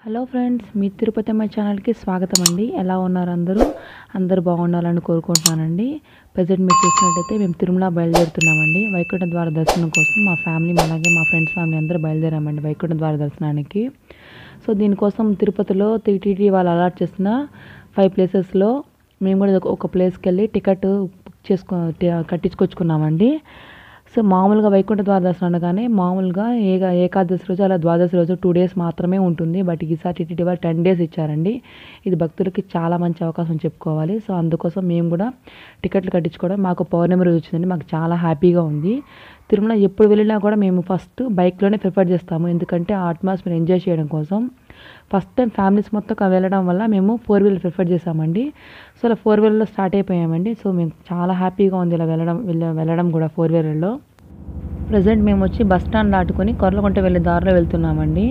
hello friends మీ తిరుపతి అమ్మాయి ఛానల్కి స్వాగతం అండి ఎలా ఉన్నారు అందరూ అందరూ బాగుండాలని కోరుకుంటున్నానండి ప్రజెంట్ మీరు చూసినట్టయితే మేము తిరుమల బయలుదేరుతున్నామండి వైకుంఠ ద్వార దర్శనం కోసం మా ఫ్యామిలీ అలాగే మా ఫ్రెండ్స్ ఫ్యామిలీ అందరూ బయలుదేరామండి వైకుంఠ ద్వార దర్శనానికి సో దీనికోసం తిరుపతిలో టీటీడీ వాళ్ళు అలాట్ చేసిన ఫైవ్ ప్లేసెస్లో మేము కూడా ఒక- ఒక ప్లేస్కి వెళ్ళి టికెట్ బుక్ చేసుకో టి- కట్టించుకొచ్చుకున్నామండి సో మామూలుగా వైకుంఠ ద్వార దర్శనం అనగానే మామూలుగా ఏక ఏకాదశి రోజు అలా ద్వాదశి రోజు టూ డేస్ మాత్రమే ఉంటుంది బట్ ఈసారి టీటీడీ వాళ్ళు టెన్ డేస్ ఇచ్చారండి ఇది భక్తులకి చాలా మంచి అవకాశం చెప్పుకోవాలి సో అందుకోసం మేము కూడా టికెట్లు కట్టించుకోవడం మాకు పౌర్ణమి రోజు వచ్చిందండి మాకు చాలా హ్యాపీగా ఉంది తిరుమల ఎప్పుడు వెళ్ళినా కూడా మేము ఫస్ట్ బైక్లోనే ప్రిఫర్ చేస్తాము ఎందుకంటే ఆ అట్మాస్ఫియర్ ఎంజాయ్ చేయడం కోసం ఫస్ట్ టైం ఫ్యామిలీస్ మొత్తం క- వెళ్ళడం వల్ల మేము ఫోర్ వీలర్ ప్రిఫర్ చేసామండి సో అలా ఫోర్ వీలర్లో స్టార్ట్ అయిపోయామండి సో మేము చాలా హ్యాపీగా ఉంది ఇలా వెళ్ళడం వెళ్ళ- వెళ్ళడం కూడా ఫోర్ వీలర్లో ప్రజెంట్ మేము వచ్చి బస్ స్టాండ్ దాటుకొని కొర్లకుంట వెళ్ళే దారిలో వెళ్తున్నామండి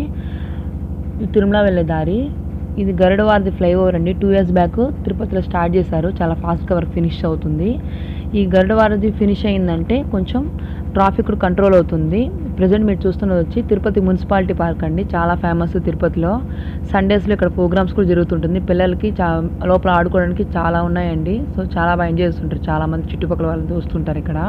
ఈ తిరుమల వెళ్ళే దారి ఇది గరుడవారిది ఫ్లైఓవర్ అండి టూ ఇయర్స్ బ్యాక్ తిరుపతిలో స్టార్ట్ చేశారు చాలా ఫాస్ట్గా వర్క్ ఫినిష్ అవుతుంది ఈ గరుడవారిది ఫినిష్ అయిందంటే కొంచెం ట్రాఫిక్ కూడా కంట్రోల్ అవుతుంది ప్రజెంట్ మీరు చూస్తున్నది వచ్చి తిరుపతి మున్సిపాలిటీ పార్క్ అండి చాలా ఫేమస్ తిరుపతిలో సండేస్లో ఇక్కడ ప్రోగ్రామ్స్ కూడా జరుగుతుంటుంది పిల్లలకి చా లోపల ఆడుకోవడానికి చాలా ఉన్నాయండి సో చాలా బాగా ఎంజాయ్ చేస్తుంటారు చాలామంది చుట్టుపక్కల వాళ్ళు చూస్తుంటారు ఇక్కడ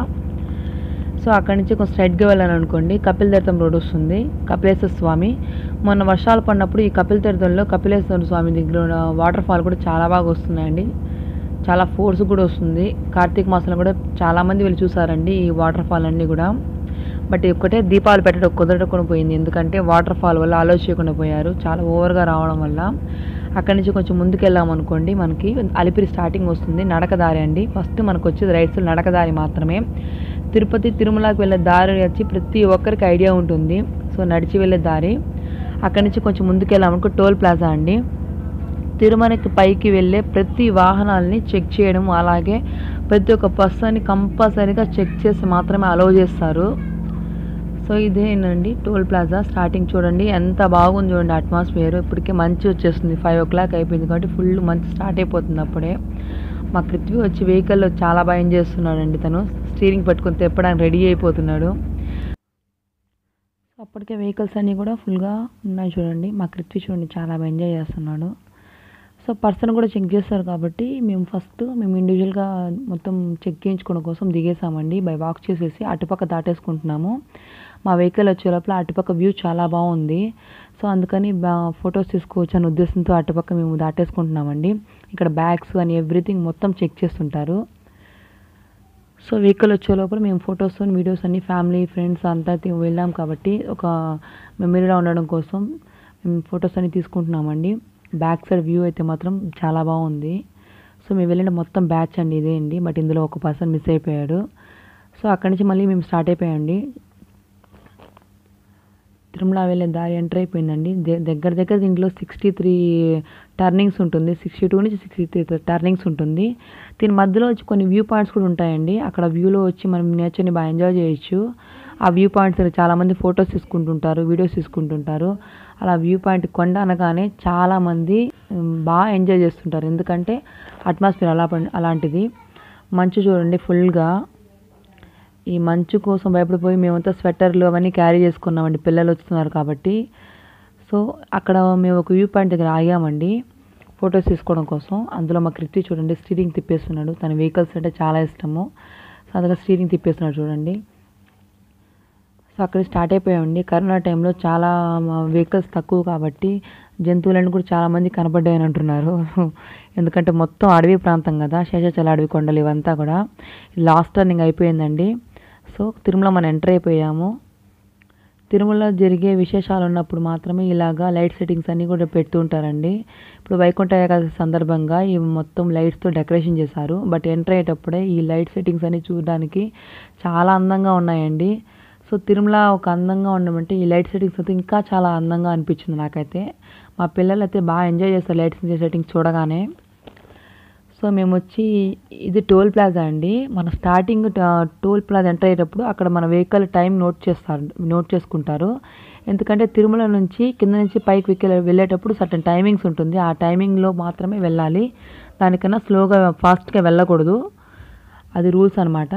సో అక్కడి నుంచి కొంచెం స్ట్రైట్గా వెళ్ళాను అనుకోండి కపిల్ తీర్థం రోడ్ వస్తుంది కపిలేశ్వర స్వామి మొన్న వర్షాలు పడినప్పుడు ఈ కపిల్ తీర్థంలో కపిలేశ్వర స్వామి దగ్గర వాటర్ ఫాల్ కూడా చాలా బాగా వస్తున్నాయండి చాలా ఫోర్స్ కూడా వస్తుంది కార్తీక మాసంలో కూడా చాలామంది వెళ్ళి చూసారండి ఈ వాటర్ ఫాల్ అన్నీ కూడా బట్ ఒక్కటే దీపాలు పెట్టడం కుదరకుండా పోయింది ఎందుకంటే వాటర్ ఫాల్ వల్ల ఆలోచించకుండా పోయారు చాలా ఓవర్గా రావడం వల్ల అక్కడి నుంచి కొంచెం ముందుకు వెళ్ళామనుకోండి మనకి అలిపిరి స్టార్టింగ్ వస్తుంది నడక దారి అండి ఫస్ట్ మనకు వచ్చేది రైట్ సైడ్ నడక దారి మాత్రమే తిరుపతి తిరుమలకి వెళ్ళే దారి వచ్చి ప్రతి ఒక్కరికి ఐడియా ఉంటుంది సో నడిచి వెళ్ళే దారి అక్కడి నుంచి కొంచెం ముందుకు వెళ్ళామనుకో టోల్ ప్లాజా అండి తిరుమలకి పైకి వెళ్ళే ప్రతి వాహనాలని చెక్ చేయడం అలాగే ప్రతి ఒక్క బస్సుని కంపల్సరీగా చెక్ చేసి మాత్రమే అలౌ చేస్తారు సో ఇదేనండి టోల్ ప్లాజా స్టార్టింగ్ చూడండి ఎంత బాగుంది చూడండి అట్మాస్ఫియర్ ఇప్పటికే మంచి వచ్చేస్తుంది ఫైవ్ ఓ క్లాక్ అయిపోయింది కాబట్టి ఫుల్ మంచి స్టార్ట్ అయిపోతుంది అప్పుడే మా పృథ్వీ వచ్చి వెహికల్లో చాలా బాగా ఎంజాయ్ చేస్తున్నాడండి తను స్టీరింగ్ పట్టుకొని తెప్పడానికి రెడీ అయిపోతున్నాడు అప్పటికే వెహికల్స్ అన్నీ కూడా ఫుల్గా ఉన్నాయి చూడండి మా పృథ్వీ చూడండి చాలా బాగా ఎంజాయ్ చేస్తున్నాడు సో పర్సన్ కూడా చెక్ చేస్తారు కాబట్టి మేము ఫస్ట్ మేము ఇండివిజువల్గా మొత్తం చెక్ చేయించుకోవడం కోసం దిగేసామండి బై వాక్ చేసేసి అటుపక్క దాటేసుకుంటున్నాము మా వెహికల్ వచ్చే లోపల అటుపక్క వ్యూ చాలా బాగుంది సో అందుకని ఫొటోస్ తీసుకోవచ్చు అనే ఉద్దేశంతో అటుపక్క మేము దాటేసుకుంటున్నామండి ఇక్కడ బ్యాగ్స్ అని ఎవ్రీథింగ్ మొత్తం చెక్ చేస్తుంటారు సో వెహికల్ వచ్చే లోపల మేము ఫొటోస్ వీడియోస్ అన్ని ఫ్యామిలీ ఫ్రెండ్స్ అంతా తీ- వెళ్ళాం కాబట్టి ఒక మెమరీగా ఉండడం కోసం మేము ఫొటోస్ అన్ని తీసుకుంటున్నామండి బ్యాక్ సైడ్ వ్యూ అయితే మాత్రం చాలా బాగుంది సో మేము వెళ్ళిన మొత్తం బ్యాచ్ అండి ఇదే అండి బట్ ఇందులో ఒక పర్సన్ మిస్ అయిపోయాడు సో అక్కడి నుంచి మళ్ళీ మేము స్టార్ట్ అయిపోయామండి తిరుమల వెళ్ళే దారి ఎంటర్ అయిపోయిందండి ద- దగ్గర దగ్గర దీంట్లో సిక్స్టీ త్రీ టర్నింగ్స్ ఉంటుంది సిక్స్టీ టూ నుంచి సిక్స్టీ త్రీ టర్నింగ్స్ ఉంటుంది దీని మధ్యలో వచ్చి కొన్ని వ్యూ పాయింట్స్ కూడా ఉంటాయండి అక్కడ వ్యూలో వచ్చి మనం నేచర్ని బాగా ఎంజాయ్ చేయొచ్చు ఆ వ్యూ పాయింట్స్ చాలామంది ఫొటోస్ తీసుకుంటుంటారు వీడియోస్ తీసుకుంటుంటారు అలా వ్యూ పాయింట్ కొండ అనగానే చాలామంది ఉమ్, బాగా ఎంజాయ్ చేస్తుంటారు ఎందుకంటే అట్మాస్ఫియర్ అలా పం- అలాంటిది మంచు చూడండి ఫుల్గా ఈ మంచు కోసం భయపడిపోయి మేమంతా స్వెటర్లు అవన్నీ క్యారీ చేసుకున్నామండి పిల్లలు వస్తున్నారు కాబట్టి సో అక్కడ మేము ఒక వ్యూ పాయింట్ దగ్గర ఆగామండి ఫొటోస్ తీసుకోవడం కోసం అందులో మా కృతి చూడండి స్టీరింగ్ తిప్పేస్తున్నాడు తన వెహికల్స్ అంటే చాలా ఇష్టము సో అందులో స్టీరింగ్ తిప్పేస్తున్నాడు చూడండి సో అక్కడ స్టార్ట్ అయిపోయామండి కరోనా టైంలో చాలా వెహికల్స్ తక్కువ కాబట్టి జంతువులను కూడా చాలామంది కనపడ్డాయని అంటున్నారు ఎందుకంటే మొత్తం అడవి ప్రాంతం కదా శేషాచల అడవి కొండలు ఇవంతా కూడా లాస్ట్ టర్నింగ్ అయిపోయిందండి సో తిరుమల మనం ఎంటర్ అయిపోయాము తిరుమల జరిగే విశేషాలు ఉన్నప్పుడు మాత్రమే ఇలాగా లైట్ సెట్టింగ్స్ అన్నీ కూడా పెడుతూ ఉంటారండి ఇప్పుడు వైకుంఠ ఏకాదశి సందర్భంగా ఈ మొత్తం లైట్స్తో డెకరేషన్ చేశారు బట్ ఎంటర్ అయ్యేటప్పుడే ఈ లైట్ సెట్టింగ్స్ అన్ని చూడడానికి చాలా అందంగా ఉన్నాయండి సో తిరుమల ఒక అందంగా ఉండమంటే ఈ లైట్ సెట్టింగ్స్ అయితే ఇంకా చాలా అందంగా అనిపించింది నాకైతే మా పిల్లలు అయితే బాగా ఎంజాయ్ చేస్తారు లైట్ సెట్టింగ్స్ చూడగానే సో మేము వచ్చి ఇది టోల్ ప్లాజా అండి మన స్టార్టింగ్ ట- టోల్ ప్లాజా ఎంటర్ అయ్యేటప్పుడు అక్కడ మన వెహికల్ టైం నోట్ చేస్తారు నోట్ చేసుకుంటారు ఎందుకంటే తిరుమల నుంచి కింద నుంచి పైకి వెక్కి వెళ్ళేటప్పుడు సర్టన్ టైమింగ్స్ ఉంటుంది ఆ టైమింగ్లో మాత్రమే వెళ్ళాలి దానికన్నా స్లోగా ఫాస్ట్గా వెళ్ళకూడదు అది రూల్స్ అనమాట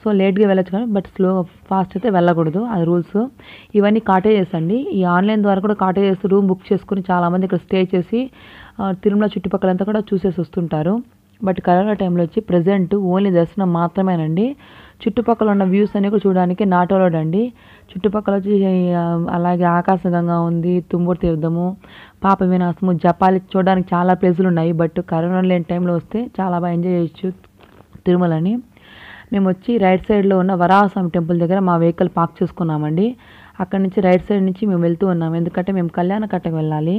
సో లేట్గా వెళ్ళొచ్చు కానీ బట్ స్లో ఫాస్ట్ అయితే వెళ్ళకూడదు అది రూల్స్ ఇవన్నీ కాటేజెస్ అండి ఈ ఆన్లైన్ ద్వారా కూడా కాటేజెస్ రూమ్ బుక్ చేసుకుని చాలామంది ఇక్కడ స్టే చేసి ఆ, తిరుమల చుట్టుపక్కలంతా కూడా చూసేసి వస్తుంటారు బట్ కరోనా టైంలో వచ్చి ప్రజెంట్ ఓన్లీ దర్శనం మాత్రమేనండి చుట్టుపక్కల ఉన్న వ్యూస్ అన్ని కూడా చూడడానికి నాట్ అలౌడ్ అండి చుట్టుపక్కల వచ్చి ఆ, అలాగే ఆకాశగంగా ఉంది తుమ్మూరు తీర్థము పాప వినాశము జపాలి చూడడానికి చాలా ప్లేసులు ఉన్నాయి బట్ కరోనా లేని టైంలో వస్తే చాలా బాగా ఎంజాయ్ చేయొచ్చు తిరుమలని మేము వచ్చి రైట్ సైడ్లో ఉన్న వరాహస్వామి టెంపుల్ దగ్గర మా వెహికల్ పార్క్ చేసుకున్నామండి అక్కడి నుంచి రైట్ సైడ్ నుంచి మేము వెళ్తూ ఉన్నాం ఎందుకంటే మేము కళ్యాణ కట్టకు వెళ్ళాలి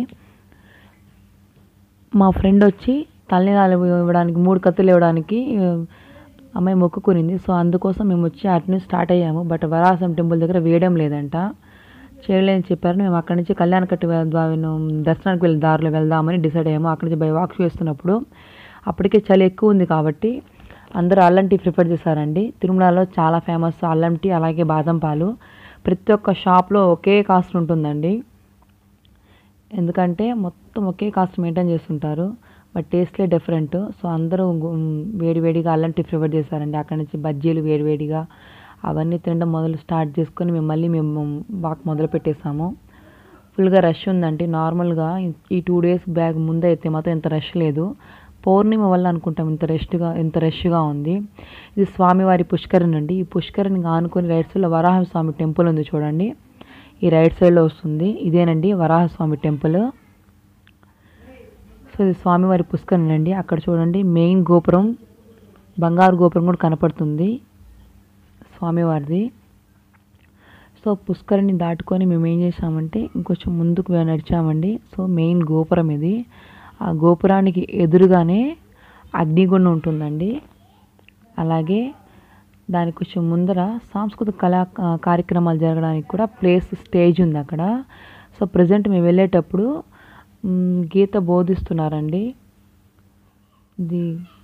మా ఫ్రెండ్ వచ్చి తల్లినాలు ఇవ్వడానికి మూడు కత్తులు ఇవ్వడానికి ఆ, అమ్మాయి మొక్కుకునింది సో అందుకోసం మేము వచ్చి అటు నుంచి స్టార్ట్ అయ్యాము బట్ వరాసం టెంపుల్ దగ్గర వేయడం లేదంట చేయలేదని చెప్పారు మేము అక్కడి నుంచి కళ్యాణ కట్టు దర్శనానికి వెళ్ళే దారిలో వెళ్దామని డిసైడ్ అయ్యాము అక్కడి నుంచి బై వాక్ చేస్తున్నప్పుడు అప్పటికే చలి ఎక్కువ ఉంది కాబట్టి అందరూ అల్లం టీ ప్రిఫర్ చేశారండి తిరుమలలో చాలా ఫేమస్ అల్లం టీ అలాగే బాదం పాలు ప్రతి ఒక్క షాప్లో ఒకే కాస్ట్ ఉంటుందండి ఎందుకంటే మొత్తం ఒకే కాస్ట్ మెయింటైన్ చేస్తుంటారు బట్ టేస్ట్లే డిఫరెంట్ సో అందరూ గు- వేడివేడిగా అల్లం టీ ప్రిఫర్ చేశారండి అక్కడి నుంచి బజ్జీలు వేడివేడిగా అవన్నీ తినడం మొదలు స్టార్ట్ చేసుకొని మేము మళ్ళీ మేము వాక్ మొదలు పెట్టేసాము ఫుల్గా రష్ ఉందండి నార్మల్గా ఈ టూ డేస్ బ్యాగ్ ముందే అయితే మాత్రం ఇంత రష్ లేదు పౌర్ణిమ వల్ల అనుకుంటాం ఇంత రష్గా ఇంత రష్గా ఉంది ఇది స్వామివారి పుష్కరిణి అండి ఈ పుష్కరిణి ఆనుకొని రైట్ సైడ్లో వరాహ స్వామి టెంపుల్ ఉంది చూడండి ఈ రైట్ సైడ్లో వస్తుంది ఇదేనండి వరాహస్వామి టెంపుల్ సో ఇది స్వామివారి పుష్కరిణి అండి అక్కడ చూడండి మెయిన్ గోపురం బంగారు గోపురం కూడా కనపడుతుంది స్వామివారిది సో పుష్కరిని దాటుకొని మేము ఏం చేసామంటే ఇంకొంచెం ముందుకు వే- నడిచామండి సో మెయిన్ గోపురం ఇది ఆ గోపురానికి ఎదురుగానే అగ్నిగుండం ఉంటుందండి అలాగే దానికి కొంచెం ముందర సాంస్కృతిక కళా కా- కార్యక్రమాలు జరగడానికి కూడా ప్లేస్ స్టేజ్ ఉంది అక్కడ సో ప్రజెంట్ మేము వెళ్ళేటప్పుడు మ్, గీత బోధిస్తున్నారండి ఇది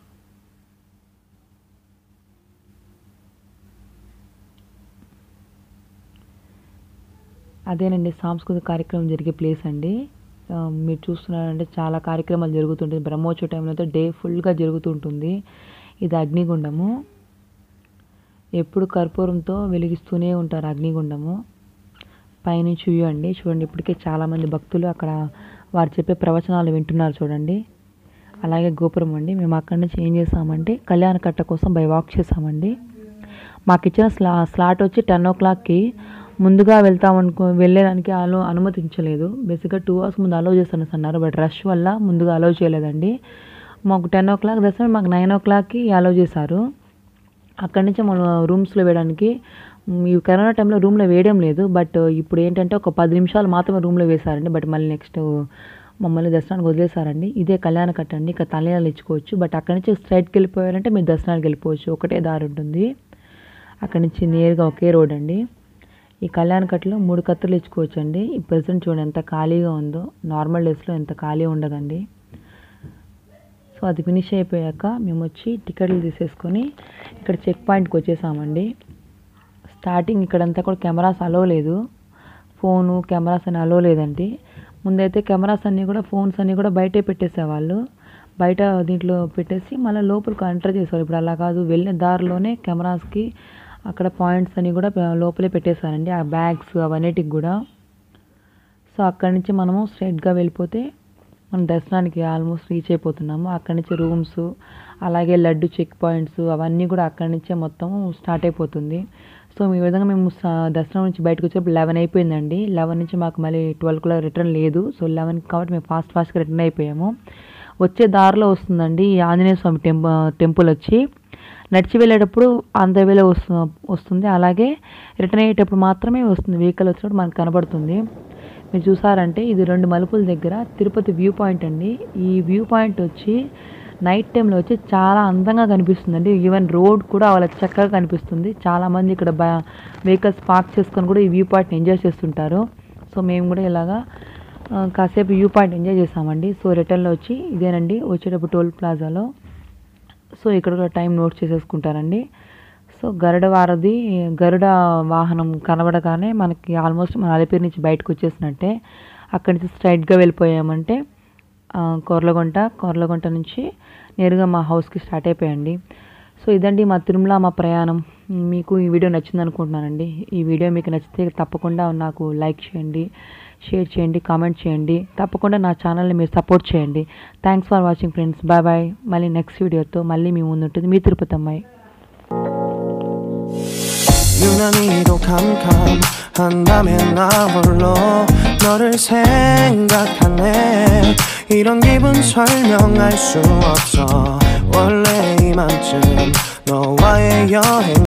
అదేనండి సాంస్కృతిక కార్యక్రమం జరిగే ప్లేస్ అండి ఆ, మీరు చూస్తున్నారంటే చాలా కార్యక్రమాలు జరుగుతుంటుంది బ్రహ్మోత్సవ టైంలో అయితే డే ఫుల్గా జరుగుతుంటుంది ఇది అగ్నిగుండము ఎప్పుడు కర్పూరంతో వెలిగిస్తూనే ఉంటారు అగ్నిగుండము పైనుంచి వ్యూ అండి చూడండి ఇప్పటికే చాలామంది భక్తులు అక్కడ వారు చెప్పే ప్రవచనాలు వింటున్నారు చూడండి అలాగే గోపురం అండి మేము అక్కడి నుంచి ఏం చేసామంటే కళ్యాణ కట్ట కోసం బై వాక్ చేసామండి మాకు ఇచ్చిన స్లా స్లాట్ వచ్చి టెన్ ఓ క్లాక్కి ముందుగా వెళ్తామనుకో వెళ్ళేదానికి అలో అనుమతించలేదు బేసిక్గా టూ అవర్స్ ముందు అలో చేస్తాను అన్నారు బట్ రష్ వల్ల ముందుగా అలో చేయలేదండి మాకు టెన్ ఓ క్లాక్ దర్శనం మాకు నైన్ ఓ క్లాక్కి అలో చేశారు అక్కడి నుంచి మనం రూమ్స్లో వేయడానికి మ్, ఈ కరోనా టైంలో రూమ్లో వేయడం లేదు బట్ ఇప్పుడు ఏంటంటే ఒక పది నిమిషాలు మాత్రమే రూమ్లో వేశారండి బట్ మళ్ళీ నెక్స్ట్ మమ్మల్ని దర్శనానికి వదిలేశారండి ఇదే కళ్యాణ కట్ట అండి ఇక్కడ తల్లినాలు ఇచ్చుకోవచ్చు బట్ అక్కడి నుంచి స్ట్రైట్కి వెళ్ళిపోయారంటే మీరు దర్శనానికి వెళ్ళిపోవచ్చు ఒకటే దారి ఉంటుంది అక్కడి నుంచి నేరుగా ఒకే రోడ్ అండి ఈ కళ్యాణ కట్టలో మూడు కత్తులు ఇచ్చుకోవచ్చు అండి ఈ ప్రెసెంట్ చూడండి ఎంత ఖాళీగా ఉందో నార్మల్ డేస్లో ఎంత ఖాళీ ఉండదండి సో అది ఫినిష్ అయిపోయాక మేము వచ్చి టికెట్లు తీసేసుకొని ఇక్కడ చెక్ పాయింట్కి వచ్చేసామండి స్టార్టింగ్ ఇక్కడంతా కూడా కెమెరాస్ అలో లేదు ఫోను కెమెరాస్ అని అలో లేదండి ముందైతే కెమెరాస్ అన్నీ కూడా ఫోన్స్ అన్నీ కూడా బయటే పెట్టేసేవాళ్ళు బయట దీంట్లో పెట్టేసి మళ్ళీ లోపలికి ఎంటర్ చేసేవాళ్ళు ఇప్పుడు అలా కాదు వెళ్ళే దారిలోనే కెమెరాస్కి అక్కడ పాయింట్స్ అన్నీ కూడా లోపలే పెట్టేశారండి ఆ బ్యాగ్స్ అవన్నిటికి కూడా సో అక్కడి నుంచి మనము స్ట్రైట్గా వెళ్ళిపోతే మనం దర్శనానికి ఆల్మోస్ట్ రీచ్ అయిపోతున్నాము అక్కడి నుంచి రూమ్స్ అలాగే లడ్డు చెక్ పాయింట్స్ అవన్నీ కూడా అక్కడి నుంచే మొత్తం స్టార్ట్ అయిపోతుంది సో ఈ విధంగా మేము స- దర్శనం నుంచి బయటకు వచ్చేప్పుడు లెవెన్ అయిపోయిందండి లెవెన్ నుంచి మాకు మళ్ళీ ట్వెల్వ్ కూడా రిటర్న్ లేదు సో లెవెన్ కాబట్టి మేము ఫాస్ట్ ఫాస్ట్గా రిటర్న్ అయిపోయాము వచ్చే దారిలో వస్తుందండి ఈ ఆంజనేయ స్వామి టెంపుల్ టెంపుల్ వచ్చి నడిచి వెళ్ళేటప్పుడు అంత వేళ వస్తు వస్తుంది అలాగే రిటర్న్ అయ్యేటప్పుడు మాత్రమే వస్తుంది వెహికల్ వచ్చినప్పుడు మనకు కనబడుతుంది మీరు చూసారంటే ఇది రెండు మలుపుల దగ్గర తిరుపతి వ్యూ పాయింట్ అండి ఈ వ్యూ పాయింట్ వచ్చి నైట్ టైంలో వచ్చి చాలా అందంగా కనిపిస్తుందండి ఈవెన్ రోడ్ కూడా వాళ్ళకి చక్కగా కనిపిస్తుంది చాలామంది ఇక్కడ బ వెహికల్స్ పార్క్ చేసుకొని కూడా ఈ వ్యూ పాయింట్ని ఎంజాయ్ చేస్తుంటారు సో మేము కూడా ఇలాగా ఆ, కాసేపు వ్యూ పాయింట్ ఎంజాయ్ చేసామండి సో రిటర్న్లో వచ్చి ఇదేనండి వచ్చేటప్పుడు టోల్ ప్లాజాలో సో ఇక్కడ కూడా టైం నోట్ చేసేసుకుంటారండి సో గరుడ వారధి గరుడ వాహనం కనబడగానే మనకి ఆల్మోస్ట్ మన అలిపిరి నుంచి బయటకు వచ్చేసినట్టే అక్కడి నుంచి స్ట్రైట్గా వెళ్ళిపోయామంటే ఆ, కొర్లగుంట కొర్లగుంట నుంచి నేరుగా మా హౌస్కి స్టార్ట్ అయిపోయండి సో ఇదండి మా తిరుమల మా ప్రయాణం మీకు ఈ వీడియో నచ్చింది అనుకుంటున్నానండి ఈ వీడియో మీకు నచ్చితే తప్పకుండా నాకు లైక్ చేయండి షేర్ చేయండి కామెంట్ చేయండి తప్పకుండా నా ఛానల్ని మీరు సపోర్ట్ చేయండి thanks for watching friends bye bye మళ్ళీ నెక్స్ట్ వీడియోతో మళ్ళీ మీ ముందు ఉంటుంది మీ తిరుపతి అమ్మాయి 유난히도 캄캄한다면 나 홀로 너를 생각하네 이런 기분 설명할 수 없어 원래 이맘쯤 너와의 여행